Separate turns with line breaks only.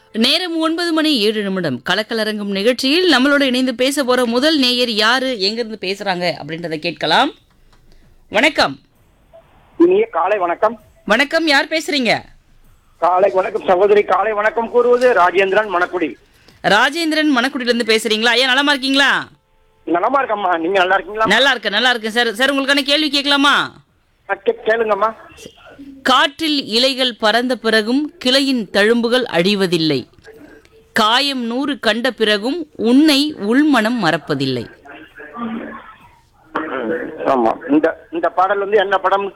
நேரம் ஒன்பது மணி ஏழு நிமிடம் கலக்கலரங்கும் நிகழ்ச்சியில் நம்மளோட இணைந்து பேச போற முதல் நேயர் யாரு எங்கிருந்து பேசுறாங்க அப்படின்றத கேட்கலாம் வணக்கம்
இனிய காலை வணக்கம்
வணக்கம் யார் பேசுறீங்க
காலை வணக்கம் சகோதரி காலை வணக்கம் கூறுவது ராஜேந்திரன் மணக்குடி
ராஜேந்திரன் மணக்குடியில இருந்து பேசுறீங்களா ஐயா நலமா இருக்கீங்களா
நலமா இருக்கம்மா நீங்க நல்லா இருக்கீங்களா
நல்லா இருக்கேன் நல்லா இருக்கேன் சார் சார் உங்களுக்கான கேள்வி கேட்கலாமா
ஆ, கே- கேளுங்கம்மா
காற்றில் இலைகள் பறந்த பிறகும் கிளையின் தழும்புகள் அழிவதில்லை காயம் நூறு கண்ட பிறகும் உன்னை உள்மனம் மறப்பதில்லை
ஆமா இந்த இந்த பாடல் வந்து என்ன படம்